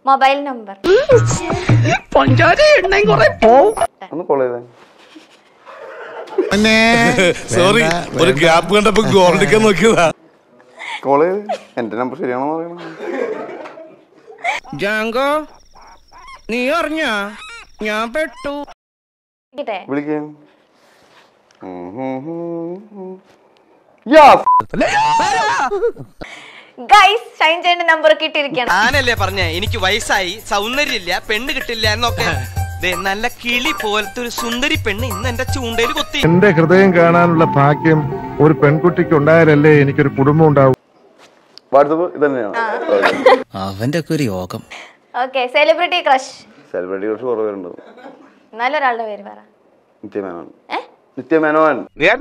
Mobile number ഒന്ന് call ചെയ്തേ sorry ഒരു ഗ്യാപ്പ് കണ്ടപ്പോ ഗോൾഡിക്കാൻ നോക്കിയതാ കോൾ ചെയ്ത് എന്റെ നമ്പർ ശരിയാണോ പറയണം ജാങ്കോ നീ അറിഞ്ഞ ഞാൻ പെട്ടു കിട്ടേ വിളിക്കാൻ യാ ഗൈസ് ഷൈൻ ചേട്ടന്റെ നമ്പർ കിട്ടിയിരിക്കണം ഞാനല്ലേ പറഞ്ഞേ എനിക്ക് വയസ്സായി സൗന്ദര്യമില്ല പെണ്ണ് കിട്ടില്ല എന്നൊക്കെ ദേ, നല്ല കിളി പോലത്തെ ഒരു സുന്ദരി പെണ്ണ് ഇന്ന് എന്റെ ചൂണ്ടയിൽ കൊത്തി എന്റെ ഹൃദയം കാണാനുള്ള ഭാഗ്യം ഒരു പെൺകുട്ടിക്ക് ഉണ്ടായാലല്ലേ എനിക്കൊരു കുടുംബം ഉണ്ടാവും വാട്സപ്പ് ഇത് തന്നെയാണ് അവന്റെ ഒക്കെ ഒരു യോഗം ഓക്കെ സെലിബ്രിറ്റി ക്രഷ് സെലിബ്രിറ്റി കുറച്ച് കുറവ് പേരുണ്ട് എന്നാലും ഒരാളുടെ പേര് പറ നിത്യമേനോൻ ഏ? നിത്യമേനോൻ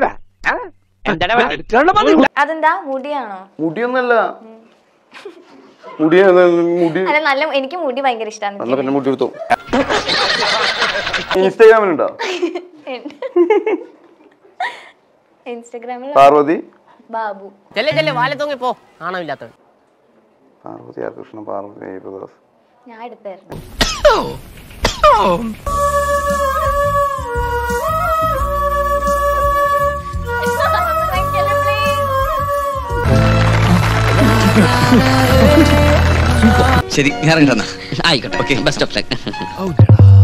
അതെന്താ മുടിയാണോ മുടിയൊന്നല്ല മുടി മുടി അല്ല നല്ല എനിക്ക് മുടി ഭയങ്കര എന്നാ ഇഷ്ടമാണ് പിന്നെ മുടി എടുത്തു ഇൻസ്റ്റാഗ്രാമിലുണ്ടോ ഇൻസ്റ്റഗ്രാമിൽ പാർവതി ബാബു ചെല്ലേ ചെല്ലേ വാലെ തൂങ്ങി പോ ആണോ ഇല്ലാത്തവൻ പാർവതി ആർ കൃഷ്ണൻ പാർവതി യേശുദാസ് ഞാൻ എടുത്തായിരുന്നു ശരി ഞാൻ ഇറങ്ങി ആയിക്കോട്ടെ ഓക്കെ ബെസ്റ്റ് ഓഫ് ലക്ക്